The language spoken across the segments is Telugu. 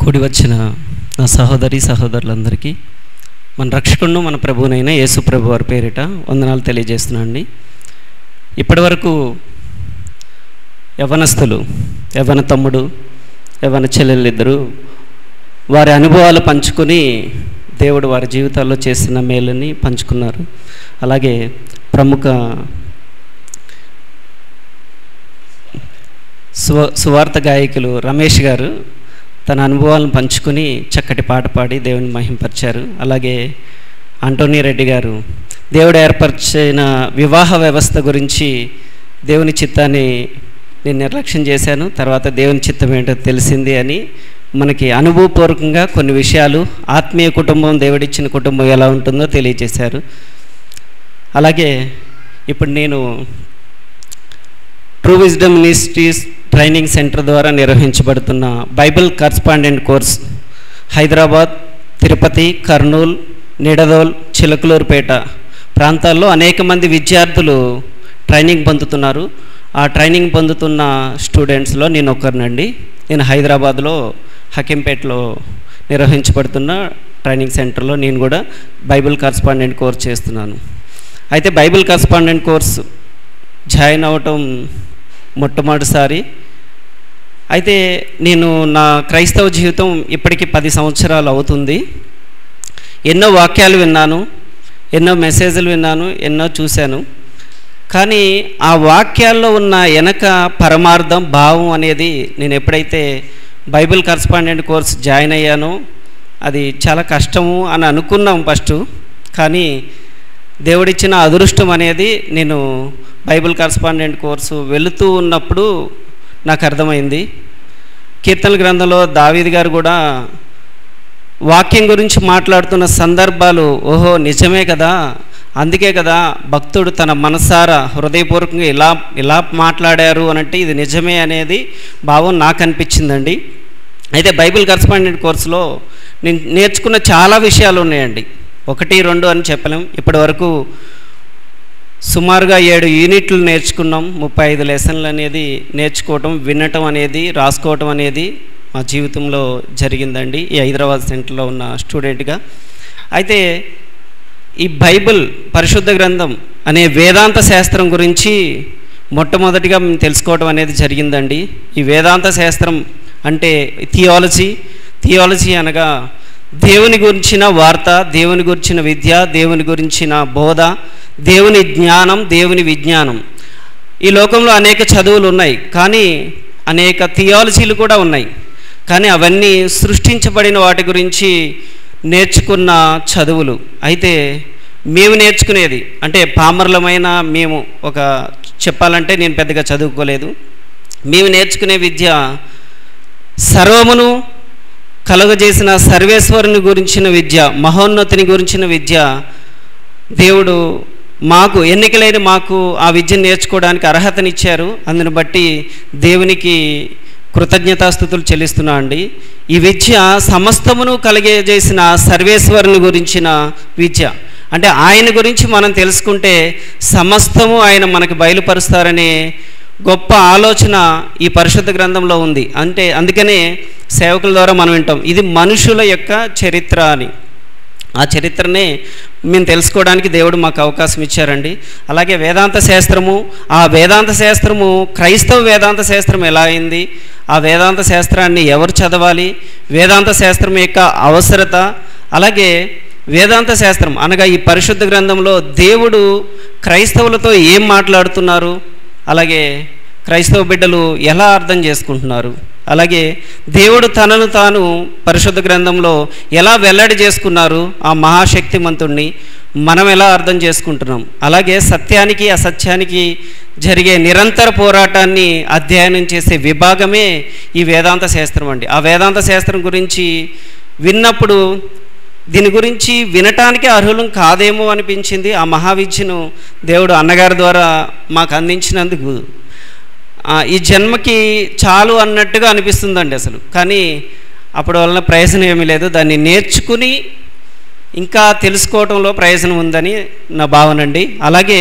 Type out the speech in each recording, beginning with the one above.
కూడి వచ్చిన నా సహోదరి సహోదరులందరికీ మన రక్షకుడు మన ప్రభువునైన యేసు ప్రభు వారి పేరిట వందనాలు తెలియజేస్తున్నాను అండి ఇప్పటివరకు యవనస్తులు యవన తమ్ముడు యవన చెల్లెళ్ళిద్దరూ వారి అనుభవాలు పంచుకొని దేవుడు వారి జీవితాల్లో చేసిన మేలుని పంచుకున్నారు అలాగే ప్రముఖ సువ సువార్త గాయకులు రమేష్ గారు తన అనుభవాలను పంచుకుని చక్కటి పాట పాడి దేవుని మహింపరిచారు అలాగే ఆంటోనీ రెడ్డి గారు దేవుడు ఏర్పరిచిన వివాహ వ్యవస్థ గురించి దేవుని చిత్తాన్ని నేను నిర్లక్ష్యం చేశాను తర్వాత దేవుని చిత్తం ఏంటో తెలిసింది అని మనకి అనుభవపూర్వకంగా కొన్ని విషయాలు ఆత్మీయ కుటుంబం దేవుడిచ్చిన కుటుంబం ఎలా ఉంటుందో తెలియజేశారు అలాగే ఇప్పుడు నేను true wisdom ministries training centre ద్వారా నిర్వహించబడుతున్న Bible correspondent course Hyderabad Tirupati Kurnool Nidadol Chilakaluripet ప్రాంతాల్లో అనేక మంది విద్యార్థులు ట్రైనింగ్ పొందుతున్నారు ఆ ట్రైనింగ్ పొందుతున్న స్టూడెంట్స్లో నేను ఒకరినండి నేను హైదరాబాద్లో హకింపేటలో నిర్వహించబడుతున్న ట్రైనింగ్ సెంటర్లో నేను కూడా బైబిల్ కరస్పాండెంట్ కోర్స్ చేస్తున్నాను అయితే బైబిల్ కరస్పాండెంట్ కోర్స్ జాయిన్ అవ్వటం మొట్టమొదటిసారి అయితే నేను నా క్రైస్తవ జీవితం ఇప్పటికి పది సంవత్సరాలు అవుతుంది ఎన్నో వాక్యాలు విన్నాను ఎన్నో మెసేజ్లు విన్నాను ఎన్నో చూశాను కానీ ఆ వాక్యాల్లో ఉన్న వెనక పరమార్థం భావం అనేది నేను ఎప్పుడైతే బైబిల్ కరస్పాండెంట్ కోర్స్ జాయిన్ అయ్యానో అది చాలా కష్టము అని అనుకున్నాం ఫస్ట్ కానీ దేవుడిచ్చిన అదృష్టం అనేది నేను బైబిల్ కరస్పాండెంట్ కోర్సు వెళుతూ ఉన్నప్పుడు నాకు అర్థమైంది కీర్తన గ్రంథంలో దావీద్ గారు కూడా వాక్యం గురించి మాట్లాడుతున్న సందర్భాలు ఓహో నిజమే కదా అందుకే కదా భక్తుడు తన మనసారా హృదయపూర్వకంగా ఇలా ఇలా మాట్లాడారు అనంటే ఇది నిజమే అనేది భావం నాకు అనిపించిందండి అయితే బైబిల్ కరస్పాండెంట్ కోర్సులో నేను నేర్చుకున్న చాలా విషయాలు ఉన్నాయండి ఒకటి రెండు అని చెప్పలేం ఇప్పటి వరకు సుమారుగా ఏడు యూనిట్లు నేర్చుకున్నాం ముప్పై ఐదు లెసన్లు అనేది నేర్చుకోవటం వినటం అనేది రాసుకోవటం అనేది మా జీవితంలో జరిగిందండి ఈ హైదరాబాద్ సెంటర్లో ఉన్న స్టూడెంట్గా అయితే ఈ బైబిల్ పరిశుద్ధ గ్రంథం అనే వేదాంత శాస్త్రం గురించి మొట్టమొదటిగా మేము తెలుసుకోవడం అనేది జరిగిందండి ఈ వేదాంత శాస్త్రం అంటే థియాలజీ థియాలజీ అనగా దేవుని గురించిన వార్త దేవుని గురించిన విద్య దేవుని గురించిన బోధ దేవుని జ్ఞానం దేవుని విజ్ఞానం ఈ లోకంలో అనేక చదువులు ఉన్నాయి కానీ అనేక థియాలజీలు కూడా ఉన్నాయి కానీ అవన్నీ సృష్టించబడిన వాటి గురించి నేర్చుకున్న చదువులు అయితే మేము నేర్చుకునేది అంటే పామర్లమైన మేము ఒక చెప్పాలంటే నేను పెద్దగా చదువుకోలేదు మేము నేర్చుకునే విద్య సర్వమును కలుగజేసిన సర్వేశ్వరుని గురించిన విద్య మహోన్నతిని గురించిన విద్య దేవుడు మాకు ఎన్నికలైన మాకు ఆ విద్యను నేర్చుకోవడానికి అర్హతనిచ్చారు అందుని బట్టి దేవునికి కృతజ్ఞతాస్థుతులు చెల్లిస్తున్నా అండి ఈ విద్య సమస్తమును కలిగజేసిన సర్వేశ్వరుని గురించిన విద్య అంటే ఆయన గురించి మనం తెలుసుకుంటే సమస్తము ఆయన మనకు బయలుపరుస్తారనే గొప్ప ఆలోచన ఈ పరిశుద్ధ గ్రంథంలో ఉంది అంటే అందుకనే సేవకుల ద్వారా మనం వింటాం ఇది మనుషుల యొక్క చరిత్ర అని ఆ చరిత్రనే మేము తెలుసుకోవడానికి దేవుడు మాకు అవకాశం ఇచ్చారండి అలాగే వేదాంత శాస్త్రము ఆ వేదాంత శాస్త్రము క్రైస్తవ వేదాంత శాస్త్రం ఎలా అయింది ఆ వేదాంత శాస్త్రాన్ని ఎవరు చదవాలి వేదాంత శాస్త్రం యొక్క అవసరత అలాగే వేదాంత శాస్త్రం అనగా ఈ పరిశుద్ధ గ్రంథంలో దేవుడు క్రైస్తవులతో ఏం మాట్లాడుతున్నారు అలాగే క్రైస్తవ బిడ్డలు ఎలా అర్థం చేసుకుంటున్నారు అలాగే దేవుడు తనను తాను పరిశుద్ధ గ్రంథంలో ఎలా వెల్లడి చేసుకున్నారు ఆ మహాశక్తిమంతుణ్ణి మనం ఎలా అర్థం చేసుకుంటున్నాం అలాగే సత్యానికి అసత్యానికి జరిగే నిరంతర పోరాటాన్ని అధ్యయనం చేసే విభాగమే ఈ వేదాంత శాస్త్రం అండి ఆ వేదాంత శాస్త్రం గురించి విన్నప్పుడు దీని గురించి వినటానికి అర్హులం కాదేమో అనిపించింది ఆ మహావిద్యను దేవుడు అన్నగారి ద్వారా మాకు అందించినందుకు ఈ జన్మకి చాలు అన్నట్టుగా అనిపిస్తుందండి అసలు కానీ అప్పటి వలన ప్రయోజనం ఏమీ లేదు దాన్ని నేర్చుకుని ఇంకా తెలుసుకోవడంలో ప్రయోజనం ఉందని నా భావన అండి అలాగే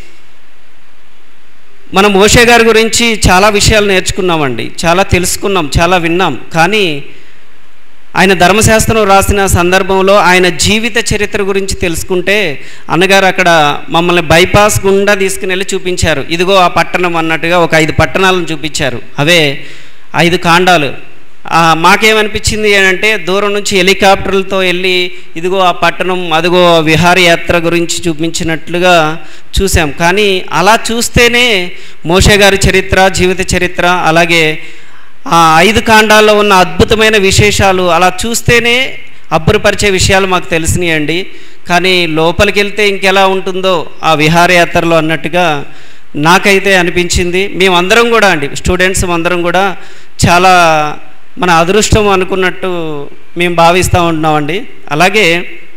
మనం మోషే గారి గురించి చాలా విషయాలు నేర్చుకున్నామండి చాలా తెలుసుకున్నాం చాలా విన్నాం కానీ ఆయన ధర్మశాస్త్రం రాసిన సందర్భంలో ఆయన జీవిత చరిత్ర గురించి తెలుసుకుంటే అన్నగారు అక్కడ మమ్మల్ని బైపాస్ గుండా తీసుకుని వెళ్ళి చూపించారు ఇదిగో ఆ పట్టణం అన్నట్టుగా ఒక ఐదు పట్టణాలను చూపించారు అవే ఐదు కాండాలు ఆ, మాకేమనిపించింది అంటే దూరం నుంచి హెలికాప్టర్లతో వెళ్ళి ఇదిగో ఆ పట్టణం అదిగో ఆ విహారయాత్ర గురించి చూపించినట్లుగా చూసాం కానీ అలా చూస్తేనే మోషే గారి చరిత్ర జీవిత చరిత్ర అలాగే ఆ ఐదు కాండాల్లో ఉన్న అద్భుతమైన విశేషాలు అలా చూస్తేనే అబ్బురపరిచే విషయాలు మాకు తెలిసినాయండి కానీ లోపలికి వెళ్తే ఇంకెలా ఉంటుందో ఆ విహారయాత్రలో అన్నట్టుగా నాకైతే అనిపించింది మేమందరం కూడా అండి స్టూడెంట్స్ అందరం కూడా చాలా మన అదృష్టం అనుకున్నట్టు మేము భావిస్తూ ఉంటున్నామండి అలాగే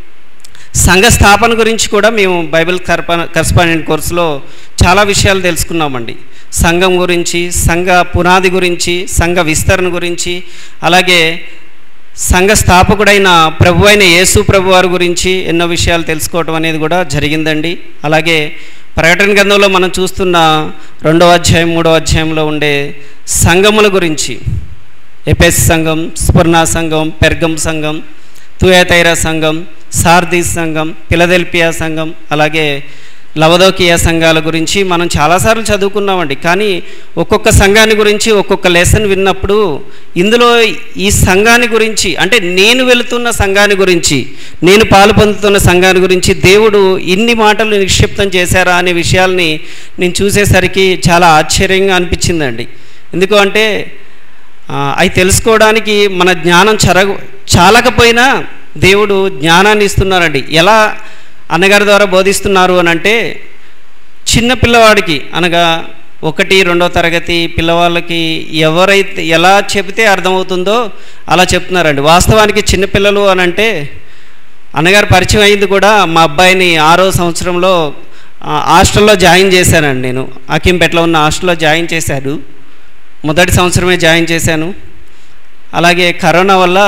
సంఘ స్థాపన గురించి కూడా మేము బైబిల్ కర్ప కరస్పాండెంట్ కోర్సులో చాలా విషయాలు తెలుసుకున్నామండి సంఘం గురించి సంఘ పునాది గురించి సంఘ విస్తరణ గురించి అలాగే సంఘ స్థాపకుడైన ప్రభు అయిన యేసు ప్రభు వారి గురించి ఎన్నో విషయాలు తెలుసుకోవటం అనేది కూడా జరిగిందండి అలాగే ప్రకటన గ్రంథంలో మనం చూస్తున్న రెండవ అధ్యాయం మూడవ అధ్యాయంలో ఉండే సంఘముల గురించి ఎపెస్ సంఘం స్ఫుర్ణ సంఘం పెర్గం సంఘం తుయాతైరా సంఘం సార్దీస్ సంఘం పిలదెల్పియా సంఘం అలాగే లవదోకియా సంఘాల గురించి మనం చాలాసార్లు చదువుకున్నామండి కానీ ఒక్కొక్క సంఘాన్ని గురించి ఒక్కొక్క లెసన్ విన్నప్పుడు ఇందులో ఈ సంఘాన్ని గురించి అంటే నేను వెళుతున్న సంఘాన్ని గురించి నేను పాలు పొందుతున్న సంఘాన్ని గురించి దేవుడు ఇన్ని మాటలు నిక్షిప్తం చేశారా అనే విషయాల్ని నేను చూసేసరికి చాలా ఆశ్చర్యంగా అనిపించిందండి ఎందుకు అంటే ఆ, అవి తెలుసుకోవడానికి మన జ్ఞానం చర చాలకపోయినా దేవుడు జ్ఞానాన్ని ఇస్తున్నారండి ఎలా అన్నగారి ద్వారా బోధిస్తున్నారు అని అంటే చిన్న పిల్లవాడికి అనగా ఒకటి రెండో తరగతి పిల్లవాళ్ళకి ఎవరైతే ఎలా చెబితే అర్థమవుతుందో అలా చెప్తున్నారండి వాస్తవానికి చిన్నపిల్లలు అని అంటే అన్నగారు పరిచయం అయింది కూడా మా అబ్బాయిని ఆరో సంవత్సరంలో ఆ, హాస్టల్లో జాయిన్ చేశానండి నేను అకింపేటలో ఉన్న హాస్టల్లో జాయిన్ చేశాడు మొదటి సంవత్సరమే జాయిన్ చేశాను అలాగే కరోనా వల్ల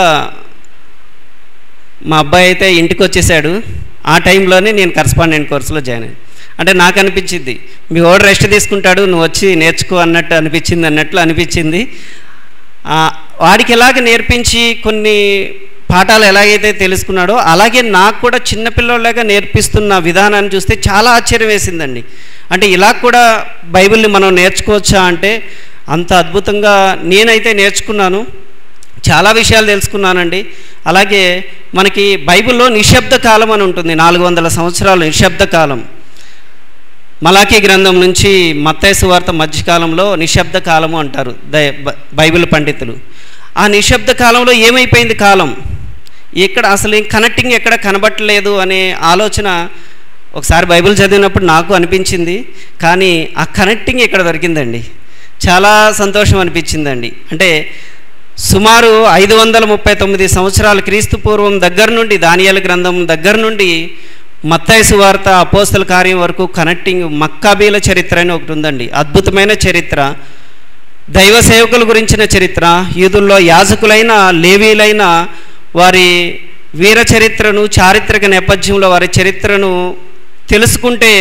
మా అబ్బాయి అయితే ఇంటికి వచ్చేసాడు ఆ టైంలోనే నేను కరస్పాండెంట్ కోర్సులో జాయిన్ అయ్యాను అంటే నాకు అనిపించింది మీ ఓడు రెస్ట్ తీసుకుంటాడు నువ్వు వచ్చి నేర్చుకో అన్నట్టు అనిపించింది అన్నట్లు అనిపించింది ఆ, వాడికి ఎలాగ నేర్పించి కొన్ని పాఠాలు ఎలాగైతే తెలుసుకున్నాడో అలాగే నాకు కూడా చిన్నపిల్లలాగా నేర్పిస్తున్న విధానాన్ని చూస్తే చాలా ఆశ్చర్యం వేసిందండి అంటే ఇలా కూడా బైబిల్ని మనం నేర్చుకోవచ్చా అంటే అంత అద్భుతంగా నేనైతే నేర్చుకున్నాను చాలా విషయాలు తెలుసుకున్నానండి అలాగే మనకి బైబిల్లో నిశ్శబ్ద కాలం అని ఉంటుంది నాలుగు వందల సంవత్సరాలు నిశ్శబ్ద కాలం మలాఖీ గ్రంథం నుంచి మత్తైసు వార్త మధ్యకాలంలో నిశ్శబ్ద కాలము అంటారు దై- బ- బైబిల్ పండితులు ఆ నిశ్శబ్ద కాలంలో ఏమైపోయింది కాలం ఇక్కడ అసలు ఏం కనెక్టింగ్ ఎక్కడ కనబట్టలేదు అనే ఆలోచన ఒకసారి బైబిల్ చదివినప్పుడు నాకు అనిపించింది కానీ ఆ కనెక్టింగ్ ఇక్కడ దొరికిందండి చాలా సంతోషం అనిపించిందండి అంటే సుమారు ఐదు వందల ముప్పై తొమ్మిది సంవత్సరాల క్రీస్తు పూర్వం దగ్గర నుండి దానియాల గ్రంథం దగ్గర నుండి మత్తైసు వార్త అపోస్తల కార్యం వరకు కనెక్టింగ్ మక్కాబీల చరిత్ర అని ఒకటి ఉందండి అద్భుతమైన చరిత్ర దైవ సేవకుల గురించిన చరిత్ర యూదుల్లో యాజకులైన లేవీలైన వారి వీర చరిత్రను చారిత్రక నేపథ్యంలో వారి చరిత్రను తెలుసుకుంటే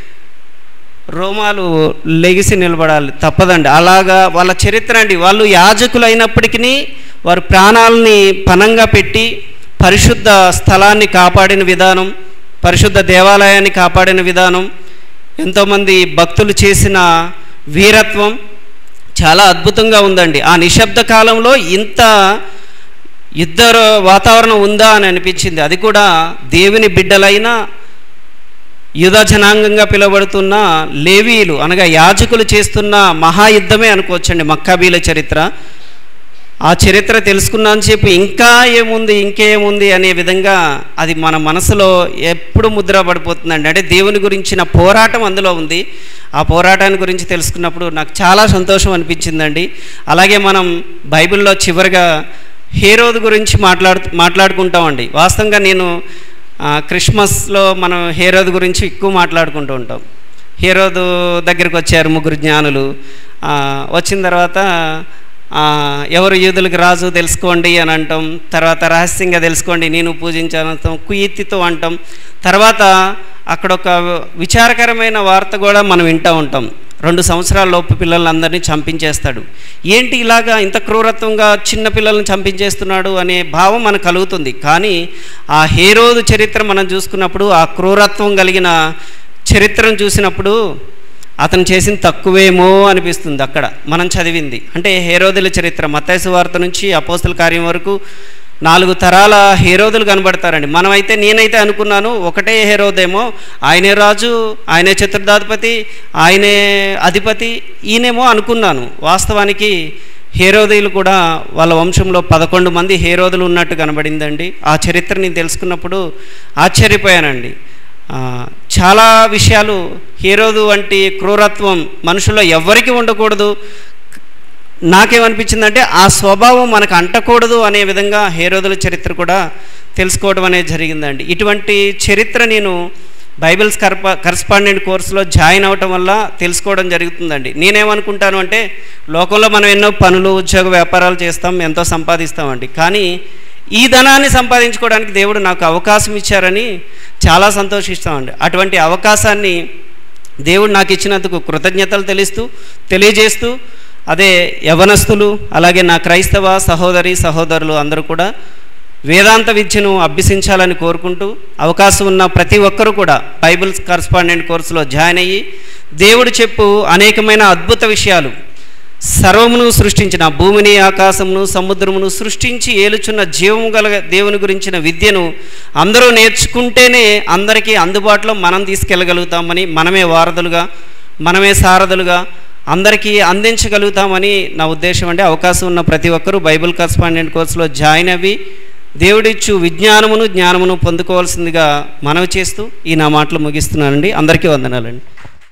రోమాలు లెగిసి నిలబడాలి తప్పదండి అలాగా వాళ్ళ చరిత్ర అండి వాళ్ళు యాజకులు అయినప్పటికీ వారు ప్రాణాలని పనంగా పెట్టి పరిశుద్ధ స్థలాన్ని కాపాడిన విధానం పరిశుద్ధ దేవాలయాన్ని కాపాడిన విధానం ఎంతోమంది భక్తులు చేసిన వీరత్వం చాలా అద్భుతంగా ఉందండి ఆ నిశ్శబ్ద కాలంలో ఇంత యుద్ధ వాతావరణం ఉందా అని అనిపించింది అది కూడా దేవుని బిడ్డలైన యుధ జనాంగంగా పిలువబడుతున్న లేవీలు అనగా యాజకులు చేస్తున్న మహాయుద్ధమే అనుకోవచ్చండి మక్కాబీల చరిత్ర ఆ చరిత్ర తెలుసుకున్నాను చెప్పి ఇంకా ఏముంది ఇంకేముంది అనే విధంగా అది మన మనసులో ఎప్పుడు ముద్ర పడిపోతుందండి అంటే దేవుని గురించిన పోరాటం అందులో ఉంది ఆ పోరాటాన్ని గురించి తెలుసుకున్నప్పుడు నాకు చాలా సంతోషం అనిపించిందండి అలాగే మనం బైబిల్లో చివరిగా హేరోదు గురించి మాట్లాడు మాట్లాడుకుంటామండి వాస్తవంగా నేను ఆ, క్రిస్మస్లో మనం హేరోదు గురించి ఎక్కువ మాట్లాడుకుంటూ ఉంటాం హీరోదు దగ్గరికి వచ్చారు ముగ్గురు జ్ఞానులు ఆ, వచ్చిన తర్వాత ఆ, ఎవరు యూదులకు రాజు తెలుసుకోండి అని అంటాం తర్వాత రహస్యంగా తెలుసుకోండి నేను పూజించానంటాం కుయెత్తితో అంటాం తర్వాత అక్కడ ఒక విచారకరమైన వార్త కూడా మనం వింటూ ఉంటాం రెండు సంవత్సరాల లోపు పిల్లలందరినీ చంపించేస్తాడు ఏంటి ఇలాగా ఇంత క్రూరత్వంగా చిన్న పిల్లల్ని చంపించేస్తున్నాడు అనే భావం మనకు కలుగుతుంది కానీ ఆ హేరోదు చరిత్ర మనం చూసుకున్నప్పుడు ఆ క్రూరత్వం కలిగిన చరిత్రను చూసినప్పుడు అతను చేసింది తక్కువేమో అనిపిస్తుంది అక్కడ మనం చదివింది అంటే హేరోదుల చరిత్ర మత్తైసు వార్త నుంచి అపోస్తుల కార్యం వరకు నాలుగు తరాల హేరోదులు కనబడతారండి మనమైతే నేనైతే అనుకున్నాను ఒకటే హేరోదేమో ఆయనే రాజు ఆయనే చతుర్థాధిపతి ఆయనే అధిపతి ఈయనేమో అనుకున్నాను వాస్తవానికి హేరోదీలు కూడా వాళ్ళ వంశంలో పదకొండు మంది హేరోదులు ఉన్నట్టు కనబడిందండి ఆ చరిత్ర నేను తెలుసుకున్నప్పుడు ఆశ్చర్యపోయానండి ఆ, చాలా విషయాలు హీరోదు వంటి క్రూరత్వం మనుషుల్లో ఎవ్వరికి ఉండకూడదు నాకేమనిపించిందంటే ఆ స్వభావం మనకు అంటకూడదు అనే విధంగా హేరోదుల చరిత్ర కూడా తెలుసుకోవడం అనేది జరిగిందండి ఇటువంటి చరిత్ర నేను బైబిల్స్ కర్ప కరస్పాండెంట్ కోర్సులో జాయిన్ అవ్వటం వల్ల తెలుసుకోవడం జరుగుతుందండి నేనేమనుకుంటాను అంటే లోకంలో మనం ఎన్నో పనులు ఉద్యోగ వ్యాపారాలు చేస్తాం ఎంతో సంపాదిస్తామండి కానీ ఈ ధనాన్ని సంపాదించుకోవడానికి దేవుడు నాకు అవకాశం ఇచ్చారని చాలా సంతోషిస్తామండి అటువంటి అవకాశాన్ని దేవుడు నాకు ఇచ్చినందుకు కృతజ్ఞతలు తెలుస్తూ తెలియజేస్తూ అదే యవనస్తులు అలాగే నా క్రైస్తవ సహోదరి సహోదరులు అందరూ కూడా వేదాంత విద్యను అభ్యసించాలని కోరుకుంటూ అవకాశం ఉన్న ప్రతి ఒక్కరూ కూడా బైబిల్ కరస్పాండెంట్ కోర్సులో జాయిన్ అయ్యి దేవుడు చెప్పు అనేకమైన అద్భుత విషయాలు సర్వమును సృష్టించిన భూమిని ఆకాశమును సముద్రమును సృష్టించి ఏలుచున్న జీవము గల దేవుని గురించిన విద్యను అందరూ నేర్చుకుంటేనే అందరికీ అందుబాటులో మనం తీసుకెళ్ళగలుగుతామని మనమే వారధులుగా మనమే సారథులుగా అందరికీ అందించగలుగుతామని నా ఉద్దేశం అండి అవకాశం ఉన్న ప్రతి ఒక్కరూ బైబిల్ కరస్పాండెంట్ కోర్సులో జాయిన్ అవ్వి దేవుడిచ్చు విజ్ఞానమును జ్ఞానమును పొందుకోవాల్సిందిగా మనవి చేస్తూ ఈ నా మాటలు ముగిస్తున్నానండి అందరికీ వందనాలండి